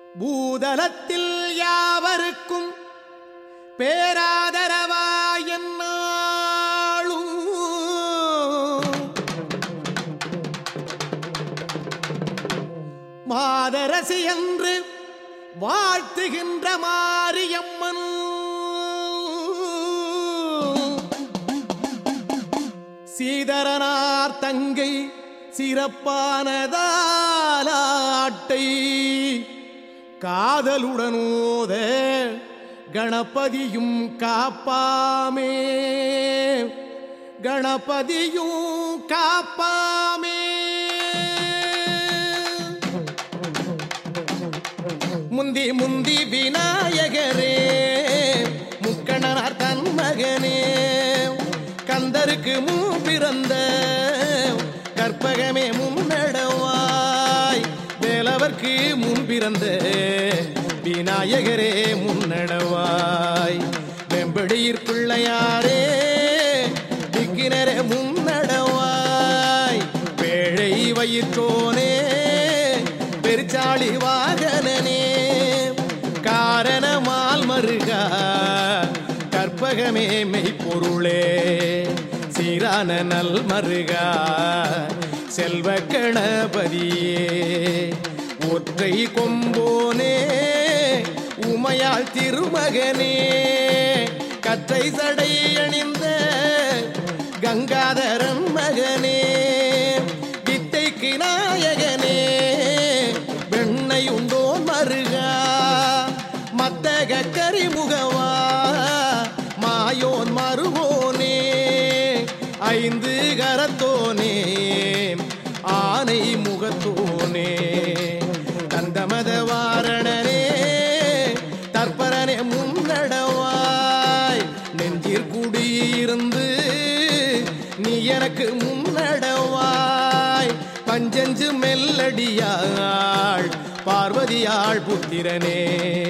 பூதலத்தில் யாவருக்கும் பேராதரவாய் என்னாளும் மாதரசி என்று வாழ்த்துகின்ற மாரியம்மன் சீதரனார் தங்கை சிறப்பானதாலாட்டை காதலுடனோத கணபதியும் காப்பாமே கணபதியும் காப்பாமே முந்தி முந்தி விநாயகரே முக்கணனார் தன் மகனே கந்தருக்கு முன் பிறந்த கற்பகமே முன்னடவாய் வேலவர்க்கு முன் பிறந்த விநாயகரே முன்னடவாய் வெம்படியிற் பிள்ளையாரே திக்கினரே முன்னடவாய் பேழை வயிற்றோனே பெருச்சாளி வாகனனே காரணமால் மருகா கற்பகமே மெய்ப்பொருளே சீரான நல் மருகா செல்வ கணபதியே ஒற்றை கொம்போனே உமையாள் திருமகனே கற்றை சடை அணிந்த கங்காதரன் மகனே வித்தைக்கு நாயகனே வெண்ணை உண்டோ மருகா மத்தக கரிமுகவா மாயோன் மருகோனே ஐந்து கரத்தோனே ஆனை முகத்தோனே கந்தமத வாரணனே தற்பரனே முன்னடவாய் நெஞ்சிற் குடியிருந்து நீ எனக்கு முன்னடவாய் பஞ்சஞ்சு மெல்லடியாள் பார்வதியாள் புத்திரனே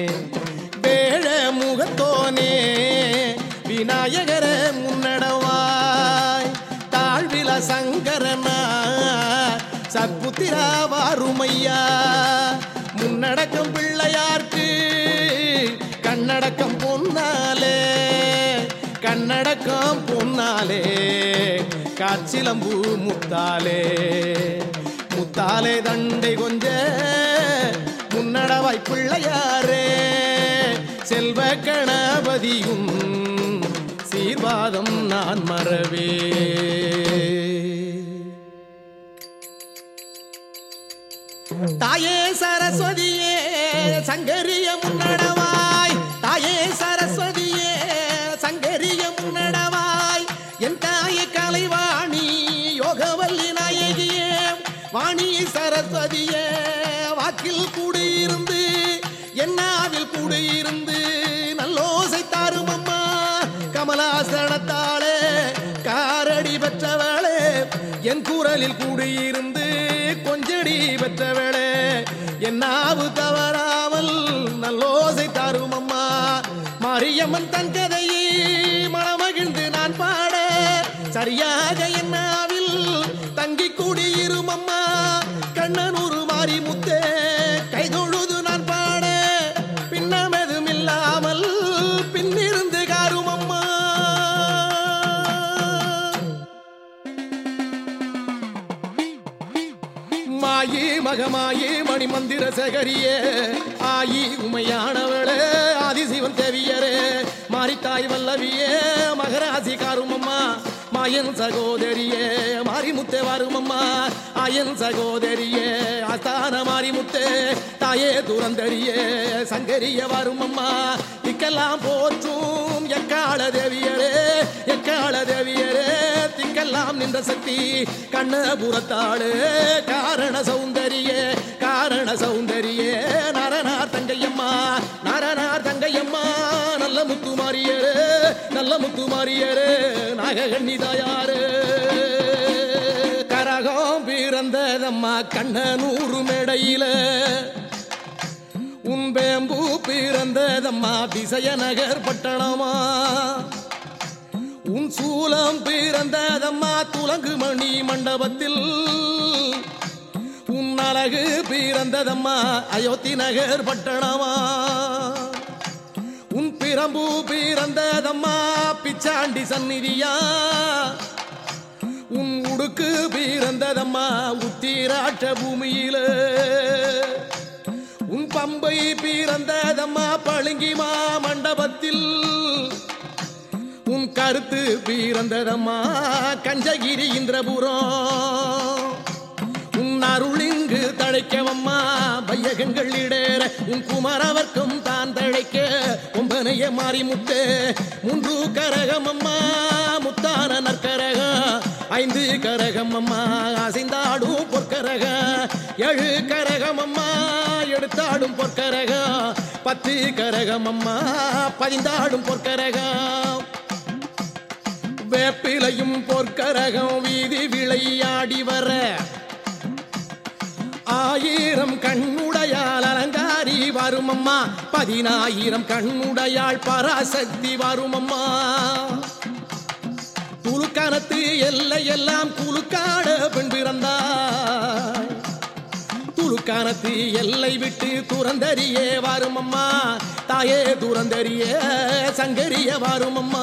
வேழ முகத்தோனே விநாயகர முன்னடவாய் தாழ்வில சங்கரனா சத்புத்திரா வாருமையா முன்னடக்கம் பிள்ளையார்க்கு கண்ணடக்கம் பொன்னாலே கண்ணடக்கம் பொன்னாலே காச்சிலம்பு முத்தாலே முத்தாலே தண்டை கொஞ்ச முன்னடவாய் பிள்ளையாரே செல்வ கணபதியும் சீர்வாதம் நான் மறவே தாயே சரஸ்வதியே சங்கரிய முன்னடவாய் தாயே சரஸ்வதியே சங்கரிய முன்னடவாய் என் தாயே கலைவாணி யோகவல்லி நாயகியே வாணி சரஸ்வதியே வாக்கில் கூடியிருந்து என்னாவில் கூடியிருந்து நல்லோசை தாரும் அம்மா கமலாசனத்தாளே காரடி பெற்றவளே என் குரலில் கூடியிருந்து கொஞ்சடி பெற்றவளே என் நாவு தவறாமல் நல்லோசை தாரும் அம்மா மாரியம்மன் தன் கதையை மனமகிழ்ந்து நான் பாட சரியாக என் நாவில் தங்கி கூடியிரும் அம்மா கண்ணனூரு மாறி முத்தே கைதொழுது நான் பாட பின்னமெதும் இல்லாமல் பின்னிருந்து காரும் அம்மா மாயி மகமாயி மணிமந்திர சகரியே ஆயி உமையானவளே ஆதிசிவன் தேவியரே மாரித்தாய் வல்லவியே மகராசி காருமம்மா மாயன் சகோதரியே மாரிமுத்தே வாருமம்மா ஆயன் சகோதரியே ஆஸ்தான மாரிமுத்தே தாயே துரந்தரியே சங்கரிய வாருமம்மா திக்கெல்லாம் போற்றும் எக்கால தேவியரே எக்கால தேவியரே திக்கெல்லாம் நின்ற சக்தி கண்ணபுரத்தாளு காரண சௌந்தரியே காரண சௌந்தரியே நரனார் தங்கையம்மா நரனார் தங்கையம்மா நல்ல முத்துமாரியரே நல்ல முத்துமாரியரே நாககண்ணி தாயாரு கரகம் பிறந்ததம்மா கண்ணனூறு மேடையில உன் பேம்பு பிறந்ததம்மா விசயநகர் பட்டணமா உன் சூலம் பிறந்ததம்மா துலங்கு மணி மண்டபத்தில் உன் அழகு பிறந்ததம்மா அயோத்தி நகர் பட்டணமா உன் பிரம்பு பிறந்ததம்மா பிச்சாண்டி சந்நிதியா உன் உடுக்கு பிறந்ததம்மா உத்திராட்ச பூமியில உன் பம்பை பிறந்ததம்மா பழுங்கிமா மண்டபத்தில் உன் கருத்து பிறந்ததம்மா கஞ்சகிரி இந்திரபுரம் உன் அருளிங்கு தழைக்கவம்மா பையகங்கள் இடேற உன் குமரவர்க்கும் தான் தழைக்க ஒன்பனைய மாறி முட்டு மூன்று கரகம் அம்மா முத்தான நற்கரகம் ஐந்து கரகம் அம்மா அசைந்தாடும் பொற்கரகம் ஏழு கரகம் அம்மா எடுத்தாடும் பொற்கரகம் பத்து கரகம் அம்மா பதிந்தாடும் பொற்கரகம் வேப்பிலையும் பொற்கரகம் வீதி விளையாடி வர ஆயிரம் கண்ணுடையால் அலங்காரி வருமம்மா பதினாயிரம் கண்ணுடையாள் பராசக்தி வருமம்மா துலுக்கணத்து எல்லையெல்லாம் குலுக்காட பெண் பிறந்தாய் துலுக்கானத்து எல்லை விட்டு துறந்தறியே வருமம்மா தாயே துறந்தறிய சங்கரிய வருமம்மா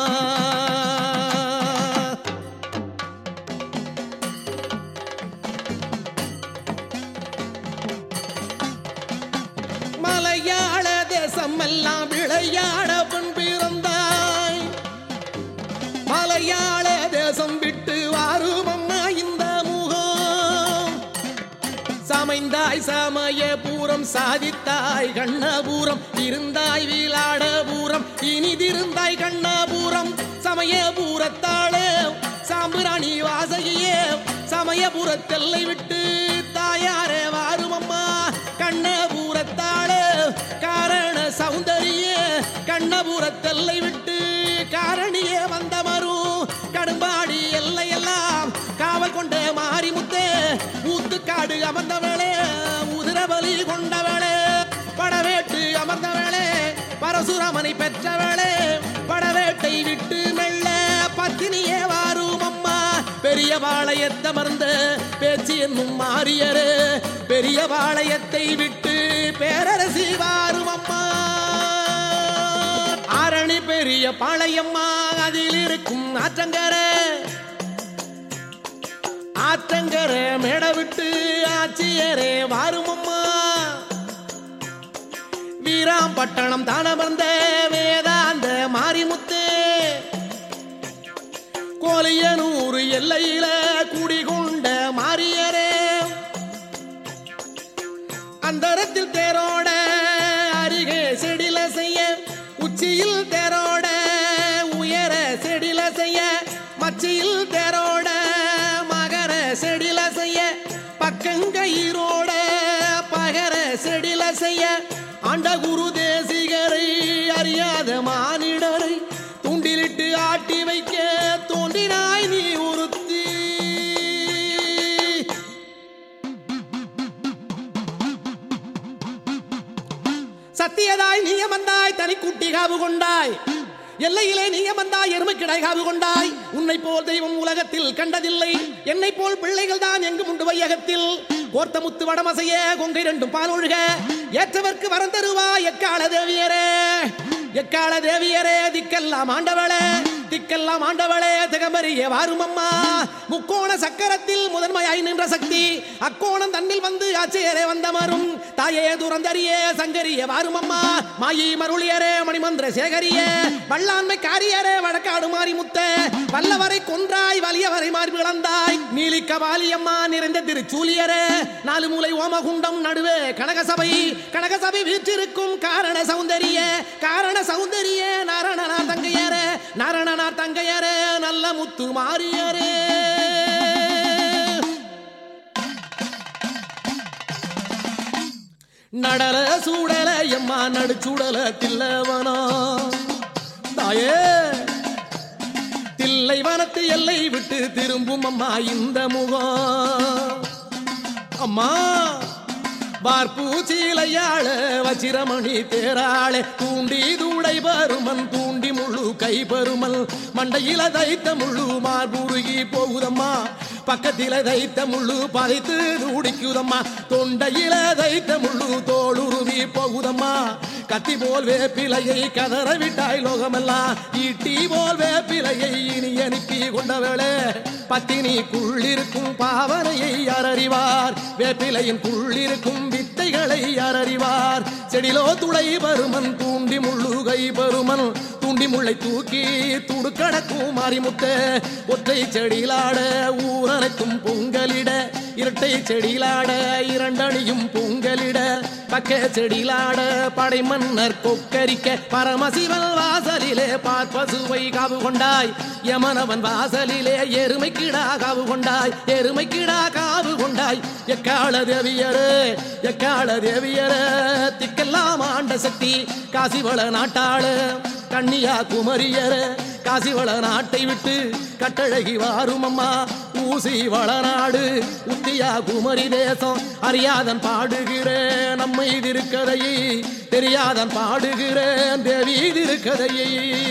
மலையாள தேசம் எல்லாம் விளையாட பெண் பிறந்தாய் மலையாள தேசம் விட்டு வாருமம்மா இந்த முகம் சமைந்தாய் சமயபூரம் சாதித்தாய் கண்ணபூரம் இருந்தாய் வீலாடபூரம் இனிதிருந்தாய் கண்ணபூரம் சமயபூரத்தாளே சாம்பிராணி வாசகியே சமயபுரத்தெல்லை விட்டு தாயாரே வாருமம்மா கண்ணபூரத்தாளே காரண சௌந்தரியே கண்ணபுரத்தெல்லை விட்டு காரணியே வந்த மரும் கடும்பாடி எல்லையெல்லாம் காவல் கொண்ட மாரிமுத்தே ஊத்துக்காடு அமர்ந்தவளே உதிரபலி கொண்டவளே படவேட்டு அமர்ந்தவளே பரசுராமனை பெற்றவளே படவேட்டை விட்டு மெல்ல பத்தினியே வாரும் அம்மா பெரிய பாளையத்தமர்ந்த பேச்சு என்னும் மாறியரு பெரிய பாளையத்தை விட்டு பேரரசி வாரும் அம்மா ஆரணி பெரிய பாளையம்மா அதில் இருக்கும் ஆற்றங்கரை ஆற்றங்கரை மேட விட்டு ஆட்சியரே வாருமம்மா வீராம்பட்டணம் தானமர்ந்த வேதாந்த மாரிமுத்து கோலியனூர் எல்லையில குடிகொண்ட மாரியரே அந்தரத்தில் தேரோட அருகே செடில செய்ய உச்சியில் தேரோட உயர செடில செய்ய மச்சியில் தேரோட மகர செடில செய்ய பக்கங்கயிரோட பகர செடில செய்ய ஆண்ட குரு தேசிகரை அறியாத மானிடரை தூண்டிலிட்டு ஆட்டி வைக்க தோன்றினாய் நீ ஒருத்தி சத்தியதாய் நீயமந்தாய் தனிக்குட்டி காவு கொண்டாய் எல்லையிலே நீயமந்தாய் எருமைக்கிடாய் காவு கொண்டாய் உன்னை போல் தெய்வம் உலகத்தில் கண்டதில்லை என்னை போல் பிள்ளைகள் தான் எங்கும் உண்டு வையகத்தில் கோர்த்த முத்து வடமசைய கொங்கை ரெண்டும் பாலொழுக ஏற்றவர்க்கு வரம் தருவா எக்கால தேவியரே எக்கால தேவியரே திக்கெல்லாம் ஆண்டவளே திக்கெல்லாம் ஆண்டவளே திகம்பரிய வாருமம்மா முக்கோண சக்கரத்தில் முதன்மையாய் நின்ற சக்தி அக்கோணம் தன்னில் வந்து ஆச்சரியரே வந்தமரும் தாயே துரந்தரியே சங்கரிய வாருமம்மா மாயி மருளியரே மணிமந்திர சேகரிய வல்லாண்மை காரியரே வழக்காடு மாறி முத்த வல்லவரை கொன்றாய் வலியவரை மாறி பிளந்தாய் நீலிக்க வாலியம்மா நிறைந்த திருச்சூலியரே நாலு மூலை ஓமகுண்டம் நடுவே கனகசபை கனகசபை வீற்றிருக்கும் காரண சௌந்தரிய காரண சௌந்தரிய நாரணனார் தங்கையரே நாரணனார் தங்கையரே நல்ல முத்து மாறியரே நடல சூடல எம்மா நடுச்சுடல தில்லவனா தாயே தில்லை வனத்து எல்லை விட்டு திரும்பும் அம்மா இந்த முகம் அம்மா பார்ப்பூச்சிலையாள வச்சிரமணி தேராளே தூண்டி தூடை பருமன் தூண்டி முழு கை பருமல் மண்டையில தைத்த முழு மார்புருகி போகுதம்மா பக்கத்தில தைத்த முள்ளு பதைத்து துடிக்குதம்மா தொண்டையில தைத்த முள்ளு தோளுருவி போகுதம்மா கத்தி போல் வேப்பிலையை கதற விட்டாய் லோகமெல்லாம் ஈட்டி போல் வேப்பிலையை இனி அனுப்பி கொண்டவளே பத்தினிக்குள்ளிருக்கும் பாவனையை யார் அறிவார் வேப்பிலையின் குள்ளிருக்கும் வித்தைகளை யார் அறிவார் செடிலோ துளை பருமன் தூண்டி முள்ளுகை பருமன் தூண்டி முள்ளை தூக்கி துடுக்கடக்கும் மாறிமுத்த ஒற்றை செடியிலாட ஊரனைத்தும் பொங்கலிட இரட்டை செடியிலாட இரண்டணியும் பொங்கலிட பக்க செடியிலாட படை மன்னர் கொக்கரிக்க பரமசிவன் வாசலிலே பார்ப்பசுவை காவு கொண்டாய் யமனவன் வாசலிலே எருமை கிடா காவு கொண்டாய் எருமை கிடா காவு கொண்டாய் எக்கால தேவியரே எக்கால தேவியரே திக்கெல்லாம் ஆண்ட சக்தி காசிவள நாட்டாள கண்ணியா குமரியர காசிவள நாட்டை விட்டு கட்டழகி வாரும் அம்மா ஊசி வளநாடு உத்தியா குமரி தேசம் அறியாதன் பாடுகிறேன் நம்மை திருக்கதையை தெரியாதன் பாடுகிறேன் தேவி திருக்கதையை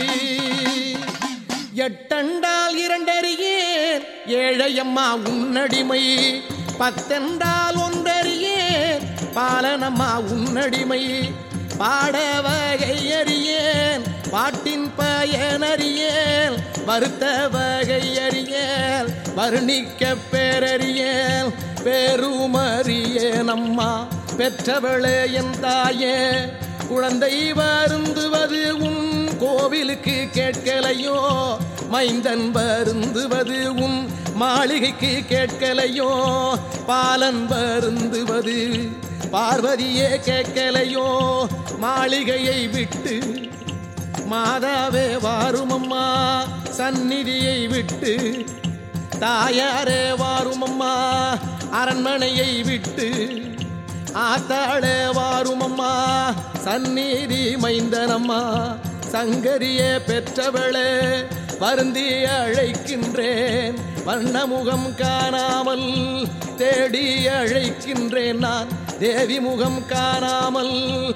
எட்டண்டால் இரண்டறியேன் ஏழையம்மா உன்னடிமை பத்தென்றால் ஒன்றறியேன் பாலனம்மா உன்னடிமை பாட வகை அறியேன் பாட்டின் பயனறியேன் வருத்த வகை அறியேன் வர்ணிக்க பேரறியேன் பேருமறியேன் அம்மா பெற்றவளே என் தாயே குழந்தை வருந்துவது உன் கோவிலுக்கு கேட்கலையோ மைந்தன் வருந்துவது உன் மாளிகைக்கு கேட்கலையோ பாலன் வருந்துவது பார்வதியே கேட்கலையோ மாளிகையை விட்டு மாதாவே வாருமம்மா சந்நிதியை விட்டு தாயாரே வாருமம்மா அரண்மனையை விட்டு ஆத்தாளே வாருமம்மா சந்நிதி மைந்தனம்மா சங்கரியே பெற்றவளே வருந்தி அழைக்கின்றேன் வண்ணமுகம் காணாமல் தேடி அழைக்கின்றேன் நான் தேவி முகம் காணாமல்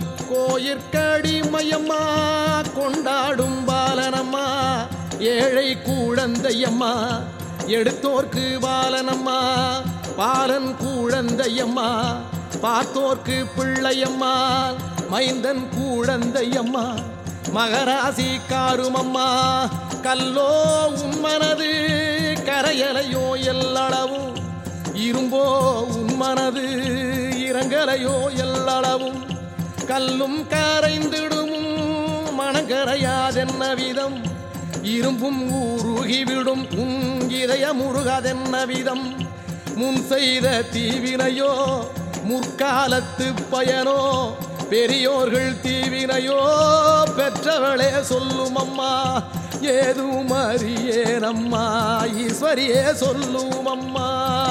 கோயிற்கடிமையம்மா கொண்டாடும் பாலனம்மா ஏழை கூழந்தையம்மா எடுத்தோர்க்கு பாலனம்மா பாலன் கூழந்தையம்மா பார்த்தோர்க்கு பிள்ளையம்மா மைந்தன் கூழந்தையம்மா மகராசி காருமம்மா கல்லோ உன்மனது கரையலையோ எல்லளவும் இரும்போ உன்மனது இறங்கலையோ எல்லளவும் கல்லும் கரைந்திடும் மனங்கரையாதென்ன விதம் இரும்பும் ஊருகிவிடும் உன் இதயம் உருகாதென்ன விதம் முன் செய்த தீவினையோ முற்காலத்து பயனோ பெரியோர்கள் தீவினையோ பெற்றவளே சொல்லும் அம்மா ஏதும் அறியேனம்மா ஈஸ்வரியே சொல்லும் அம்மா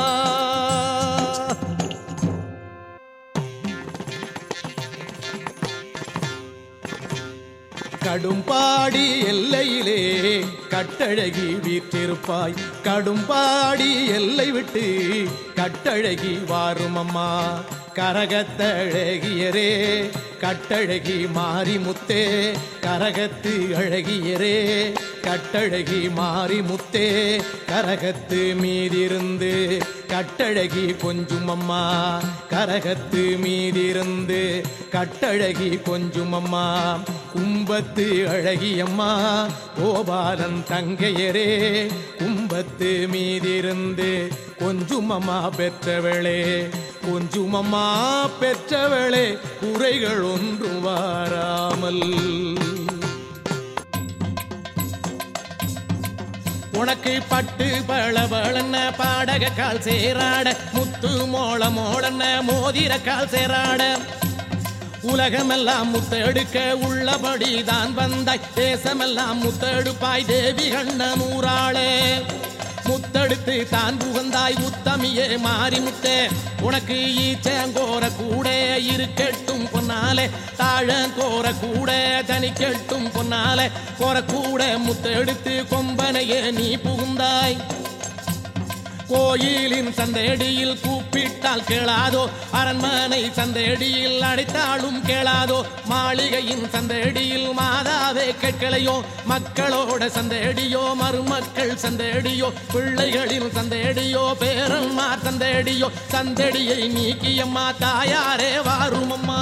கடும்பாடி எல்லையிலே கட்டழகி வீற்றிருப்பாய் கடும்பாடி எல்லை விட்டு கட்டழகி வாரும் அம்மா கரகத்தழகியரே கட்டழகி மாரிமுத்தே கரகத்து அழகியரே கட்டழகி மாரிமுத்தே கரகத்து மீதிருந்து கட்டழகி கொஞ்சும் அம்மா கரகத்து மீதிருந்து கட்டழகி கொஞ்சும் அம்மா கும்பத்து அழகியம்மா கோபாலன் தங்கையரே கும்பத்து மீதிருந்து கொஞ்சுமம்மா பெற்றவளே கொஞ்சுமம்மா பெற்றவளே குறைகள் ஒன்றும் வாராமல் உனக்கு பட்டு பளபளன்ன பாடக கால் சேராட முத்து மோள மோளன்ன மோதிர கால் சேராட உலகமெல்லாம் முத்தெடுக்க உள்ளபடி தான் வந்தாய் தேசமெல்லாம் முத்தெடுப்பாய் தேவி கண்ண நூறாளே முத்தெடுத்து தான் புகந்தாய் உத்தமியே மாறி முத்தே உனக்கு ஈச்சங்கோர கூட இருக்கட்டும் பொன்னாலே தாழங்கோர கூட தனிக்கட்டும் பொன்னாலே கோர கூட முத்தெடுத்து கொம்பனையே நீ புகுந்தாய் கோயிலின் சந்தையடியில் கூப்பிட்டால் கேளாதோ அரண்மனை சந்தையடியில் அடைத்தாலும் கேளாதோ மாளிகையின் சந்தையடியில் மாதாவே கேட்கலையோ மக்களோட சந்தையடியோ மருமக்கள் சந்தையடியோ பிள்ளைகளின் சந்தையடியோ பேரன்மார் சந்தையடியோ சந்தடியை நீக்கியம்மா தாயாரே வாருமம்மா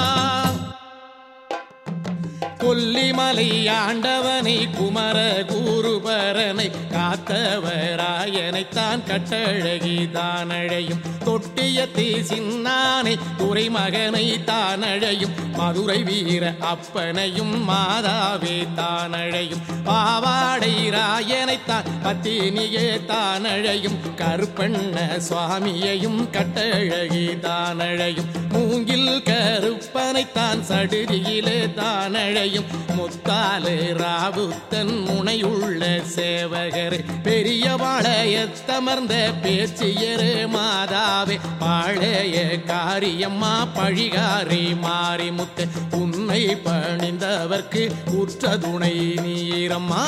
கொல்லிமலை ஆண்டவனை குமர குருபரனை காத்தவராயனைத்தான் கட்டழகி தானழையும் தொட்டியத்தி சின்னானை துறைமகனை தானழையும் மதுரை வீர அப்பனையும் மாதாவே தானழையும் பாவாடை ராயனைத்தான் பத்தினியே தானழையும் கருப்பண்ண சுவாமியையும் கட்டழகி தானழையும் மூங்கில் கருப்பனைத்தான் சடுதியிலே தானழையும் முத்தாலு ராவுத்தன் முனையுள்ள சேவகர் பெரிய பாளையத்தமர்ந்த பேச்சியரு மாதாவே பாளைய காரியம்மா பழிகாரி மாரிமுத்து உன்னை பணிந்தவர்க்கு உற்ற துணை நீரம்மா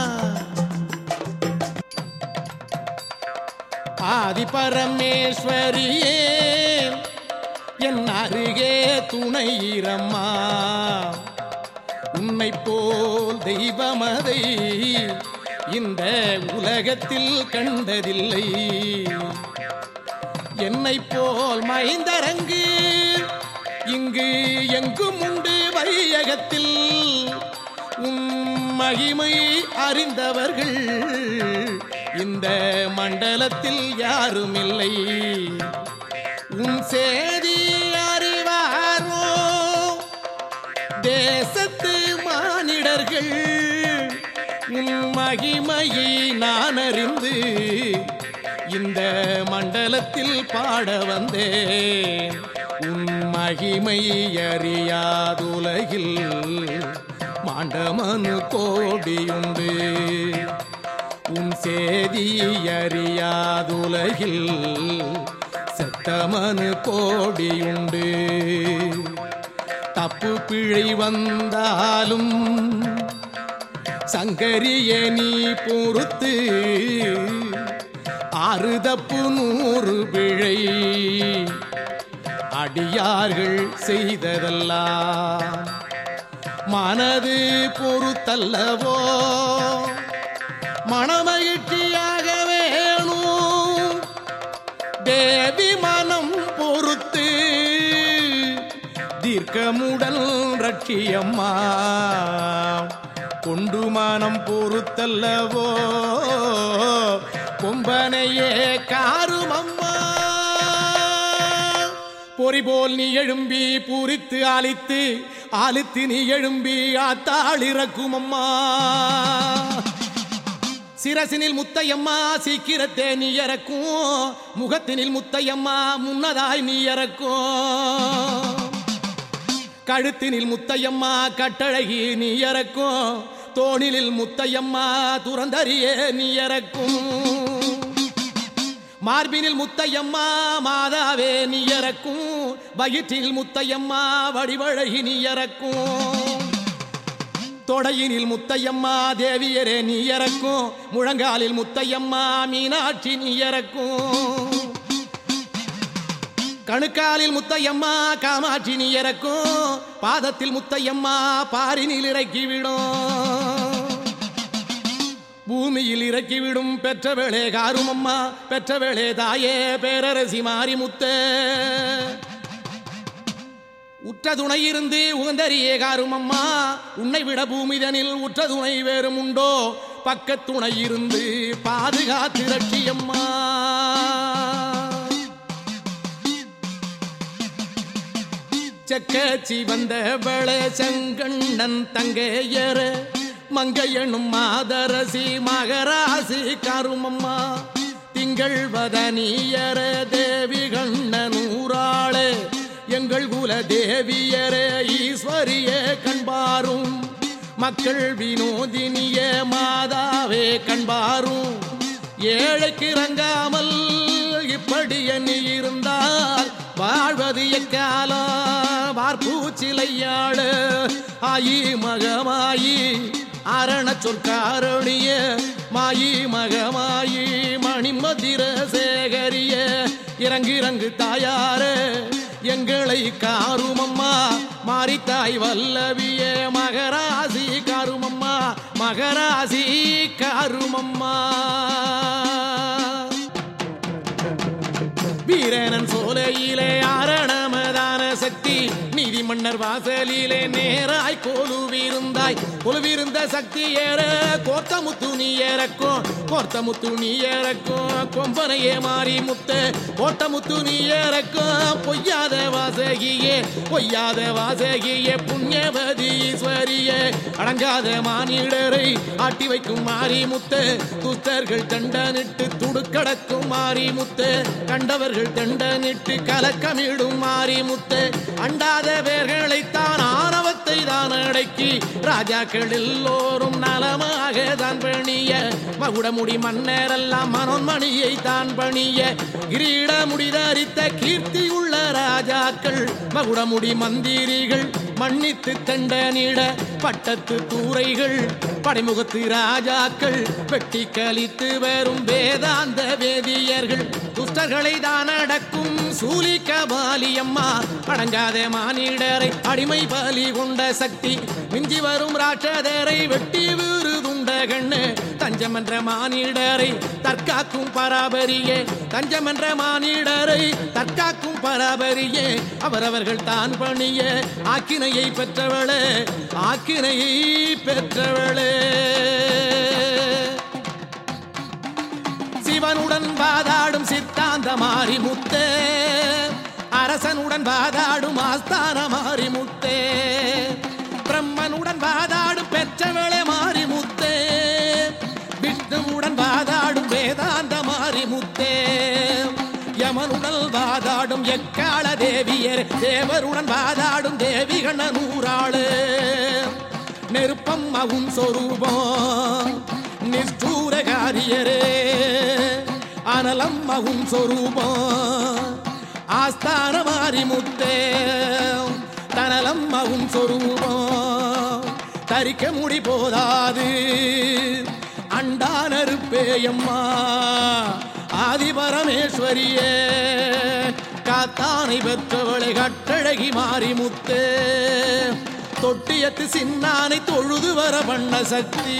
ஆதி பரமேஸ்வரியே என் அருகே துணையிரம்மா உன்னை போல் தெய்வமதை இந்த உலகத்தில் கண்டதில்லை என்னை போல் மைந்தரங்கு இங்கு எங்கும் உண்டு வையகத்தில் உன் மகிமை அறிந்தவர்கள் இந்த மண்டலத்தில் யாரும் இல்லை உன் சேதி அறிவாரோ தேசத்து மானிடர்கள் உன் மகிமையை நான் அறிந்து இந்த மண்டலத்தில் பாட வந்தேன் உன் மகிமை அறியாதுலகில் மாண்டமனு கோடியுண்டு உன் சேதி அறியாதுலகில் செத்தமனு கோடியுண்டு தப்பு பிழை வந்தாலும் சங்கரிய நீ பொறுத்து ஆறு தப்பு நூறு பிழை அடியார்கள் செய்ததெல்லாம் மனது பொறுத்தல்லவோ மனமகிழ்ச்சியாக வேணும் தேவி மனம் பொறுத்து தீர்க்கமுடல் ரட்சியம்மா கொண்டு மனம் பொறுத்தல்லவோ கொம்பனையே காருமம்மா பொறி போல் நீ எழும்பி பூரித்து ஆலித்து ஆலித்து நீ எழும்பி ஆத்தாள் இறக்குமம்மா சிரசினில் முத்தையம்மா சீக்கிரத்தே நீ இறக்கும் முகத்தினில் முத்தையம்மா முன்னதாய் நீ இறக்கும் கழுத்தினில் முத்தையம்மா கட்டழகி நீ இறக்கும் தோணிலில் முத்தையம்மா துறந்தறியே நீ இறக்கும் மார்பினில் முத்தையம்மா மாதாவே நீ இறக்கும் வயிற்றில் முத்தையம்மா வடிவழகி நீ இறக்கும் தொடையினில் முத்தையம்மா தேவியரே நீ இறக்கும் முழங்காலில் முத்தையம்மா மீனாட்சி நீ இறக்கும் கணுக்காலில் முத்தையம்மா காமாட்சி நீ இறக்கும் பாதத்தில் முத்தையம்மா பாரினில் இறக்கிவிடும் பூமியில் இறக்கிவிடும் பெற்றவளே காருமம்மா பெற்றவளே தாயே பேரரசி மாரிமுத்த உற்ற துணை இருந்து உகந்தறியே காருமம்மா உன்னை விட பூமிதனில் உற்ற துணை வேறும் உண்டோ பக்கத்துணை இருந்து பாதுகாத்து ரட்சியம்மா செக்கச்சி வந்த வள செங்கண்ணன் தங்கையர மங்கையனும் மாதரசி மகராசி கருமம்மா திங்கள் வதனியர தேவி கண்ணனூராளே எங்கள் குல தேவியரே ஈஸ்வரியே கண்பாரும் மக்கள் வினோதினிய மாதாவே கண்பாரும் ஏழைக்கு இறங்காமல் இப்படி எண்ணி இருந்தால் வாழ்வது எக்காலம் வார்பூச்சிலையாள ஆயி மகமாயி அரண சொற்காரணிய மாயி மகமாயி ம மணிமதிர சேகரிய இறங்கு இறங்கு தாயாரே எங்களை காருமம்மா மாரித்தாய் வல்லவியே மகராசி காருமம்மா மகராசி காருமம்மா வீரனன் சோலையிலே ஆரணமதான சக்தி நீதி மன்னர் வாசலிலே நேராய் கொலுவிருந்தாய் கொலுவிருந்த சக்தி ஏற கோத்தமுத்து நீ ஏறக்கும் கோர்த்தமுத்து நீ ஏறக்கும் கொம்பனையே மாறி முத்த கோட்டமுத்து நீ ஏறக்கும் பொய்யாத வாசகியே பொய்யாத வாசகியே புண்ணியவதி ஈஸ்வரியே அடங்காத மானிடரை ஆட்டி வைக்கும் மாறி முத்த துத்தர்கள் தண்டனிட்டு துடுக்கடக்கும் மாறி முத்த கண்டவர்கள் தண்டனிட்டு கலக்கமிடும் மாறி முத்த அண்டாத வேர்களைத்தான் ஆணவத்தை தான் அடக்கி ராஜாக்கள் எல்லோரும் நலமாக தான் பணிய மகுடமுடி மன்னரெல்லாம் மனோன்மணியை தான் பணிய கிரீட முடிதரித்த கீர்த்தி உள்ள ராஜாக்கள் மகுடமுடி மந்திரிகள் மன்னித்து தண்டனிட பட்டத்து தூரைகள் படைமுகத்து ராஜாக்கள் வெட்டி கலித்து வரும் வேதாந்த வேதியர்கள் துஷ்டர்களை தான் அடக்கும் சூலிக்க பாலியம்மா அடங்காத மானிடரை அடிமை பலி கொண்ட சக்தி மிஞ்சி வரும் ராட்சதரை வெட்டி விருதுண்ட கண்ணு தஞ்சமென்ற மானிடரை தற்காக்கும் பராபரியே தஞ்சமென்ற மானிடரை தற்காக்கும் பராபரியே அவரவர்கள் தான் பணிய ஆக்கினையை பெற்றவளே ஆக்கினையை பெற்றவளே சிவனுடன் வாதாடும் சித்தாந்த மாறி முத்தே அரசனுடன் வாதாடும் ஆஸ்தான மாறி முத்தே பிரம்மனுடன் வாதாடும் பெற்றவளே மாறி முத்தே விஷ்ணுவுடன் வாதாடும் வேதாந்த மாறி முத்தே யமனுடன் வாதாடும் எக்கால தேவியர் தேவருடன் வாதாடும் தேவிகண நூறாளு நெருப்பம் மகும் சொரூபம் நிஷ்டூரகாரியரே அனலம் மகும் சொரூபம் ஆஸ்தான மாறி முத்தே தனலம் மகும் சொரூபம் தரிக்க முடி போதாது அண்டானருப்பேயம்மா ஆதிபரமேஸ்வரியே காத்தானை பெற்றவளை கட்டழகி மாறி முத்தே தொட்டியத்து சின்னானை தொழுது வர பண்ண சக்தி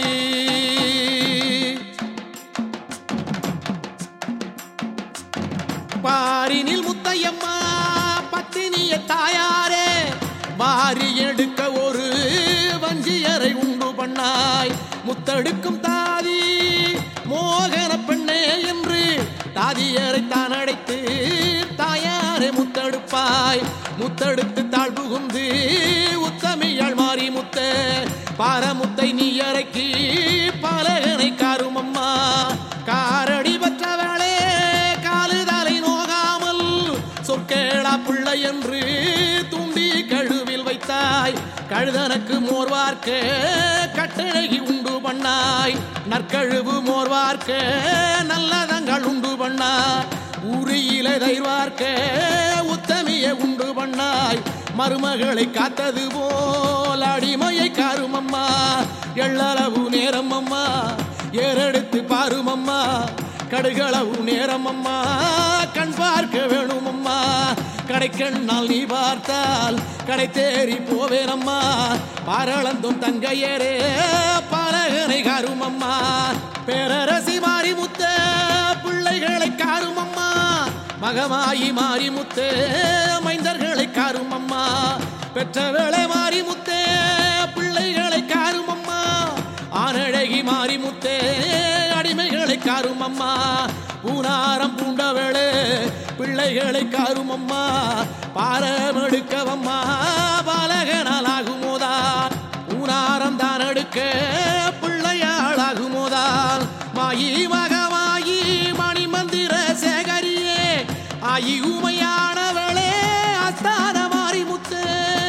பாரினில் முத்தையம்மா பத்தினிய தாயாரே வாரி எடுக்க ஒரு வஞ்சியரை உண்டு பண்ணாய் முத்தெடுக்கும் தாதி மோகன பெண்ணே என்று தாதியரை தான் அடைத்து தாயாரை முத்தெடுப்பாய் முத்தெடுத்து தாழ் புகுந்து உத்தமியாள் மாறி முத்த பாரமுத்தை நீ இறக்கி பலகனை காருமம்மா காரடி பெற்றவளே காலுதலை நோகாமல் சொற்கேளா பிள்ளை என்று துண்டி கழுவில் வைத்தாய் கழுதனுக்கு மோர்வார்க்க கட்டழகி உண்டு பண்ணாய் நற்கழுவு மோர்வார்க்க நல்லதங்கள் உண்டு பண்ணாய் உரியில தைர்வார்க்க உத்தமிய உண்டு பண்ணாய் மருமகளை காத்தது போல் அடிமையை காருமம்மா எள்ளளவு நேரம் அம்மா ஏறெடுத்து பாருமம்மா கடுகளவு நேரம் அம்மா கண் பார்க்க வேணும் அம்மா கடைக்கண்ணால் நீ பார்த்தால் கடை தேறி போவேனம்மா பாரளந்தும் தங்கையரே பாலகனை காருமம்மா பேரரசி மாறி முத்த பிள்ளைகளை காருமம்மா மகமாயி மாறி முத்தே மைந்தர்களை காருமம்மா பெற்றவளை மாறி முத்தே பிள்ளைகளை காருமம்மா ஆனழகி மாறி முத்தே அடிமைகளை காருமம்மா பூனாரம் பூண்டவளே பிள்ளைகளை காருமம்மா பாரமெடுக்கவம்மா பாலகனாலாகுமோதா ஊனாரம் தான் எடுக்க பிள்ளையாளாகுமோதால் மாயி மகமாயி மணிமந்திர சேகரியே ஆயி உமையானவளே அஸ்தான மாறி முத்தே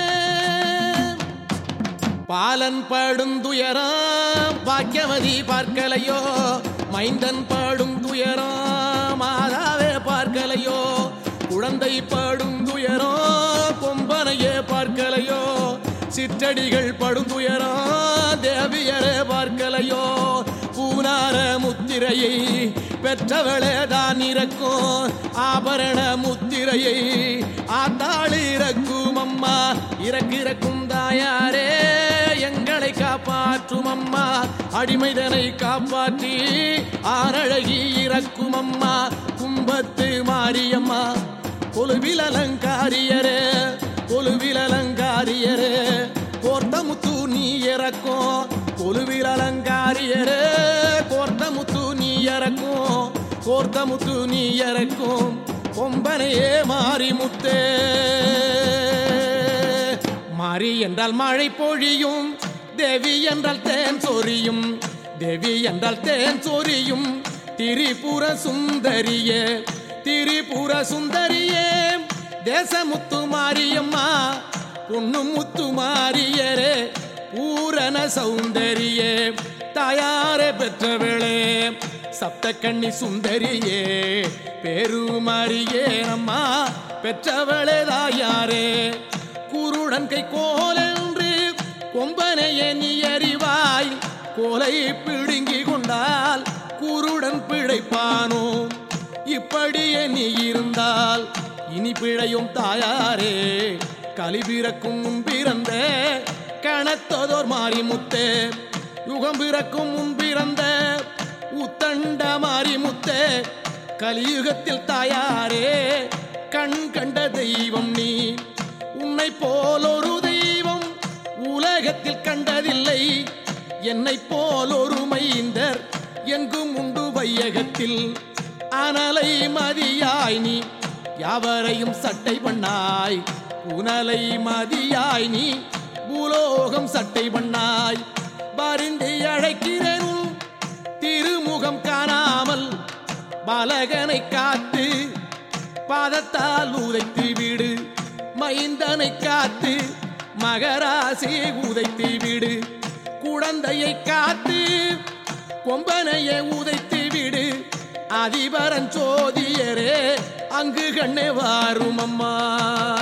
பாலன் படும் துயரம் பாக்கியவதி பார்க்கலையோ மைந்தன் படும் துயரம் மாதாவே பார்க்கலையோ குழந்தை படும் துயரம் கொம்பனையே பார்க்கலையோ சிற்றடிகள் படும் துயரம் தேவியரே பார்க்கலையோ பூனார முத்திரையை பெற்றவளே தான் இறக்கும் ஆபரண முத்திரையை ஆத்தாள் இறக்கும் அம்மா இறக்கு இறக்கும் தாயாரே எங்களை காப்பாற்றும் அம்மா அடிமைதனை காப்பாற்றி ஆரழகி இறக்கும் அம்மா கும்பத்து மாரியம்மா கொலுவில் அலங்காரியரே கொலுவில் அலங்காரியரே கோர்த்தமுத்து நீ இறக்கும் கொலுவில் அலங்காரியரே கோர்த்தமுத்து நீ இறக்கும் கோர்த்தமுத்து நீ இறக்கும் கொம்பனையே மாறி முத்தே மாறி என்றால் மழை பொழியும் தேவி என்றால் தேன் சொரியும் தேவி என்றால் தேன் சொரியும் திரிபுர சுந்தரியே திரிபுர சுந்தரியே தேசமுத்து மாரியம்மா பொண்ணு முத்து மாரியரே பூரண சௌந்தரியே தாயாரே பெற்றவளே சப்த கண்ணி சுந்தரியே பெருமாரியே அம்மா பெற்றவளே தாயாரே குருடன் கை கோலென்று கொம்பனையே நீ அறிவாய் கோலை பிடுங்கி கொண்டால் குருடன் பிழைப்பானோ இப்படியே நீ இருந்தால் இனி பிழையும் தாயாரே கலி பிறக்கும் முன் பிறந்த கணத்ததோர் மாறி முத்தே யுகம் பிறக்கும் முன் பிறந்த உத்தண்ட மாறி முத்தே கலியுகத்தில் தாயாரே கண் கண்ட தெய்வம் நீ உன்னை போல் ஒரு தெய்வம் உலகத்தில் கண்டதில்லை என்னை போல் ஒரு மைந்தர் எங்கும் உண்டு வையகத்தில் அனலை மதியாய் நீ யாவரையும் சட்டை பண்ணாய் புனலை மதியாய் நீ பூலோகம் சட்டை பண்ணாய் பரிந்து அழைக்கிறேன் உன் திருமுகம் காணாமல் பாலகனை காத்து பாதத்தால் உதைத்து விடு மைந்தனை காத்து மகராசி உதைத்து விடு குழந்தையை காத்து கொம்பனையை உதைத்து விடு அதிபரன் சோதியரே அங்கு கண்ணே வாரும் அம்மா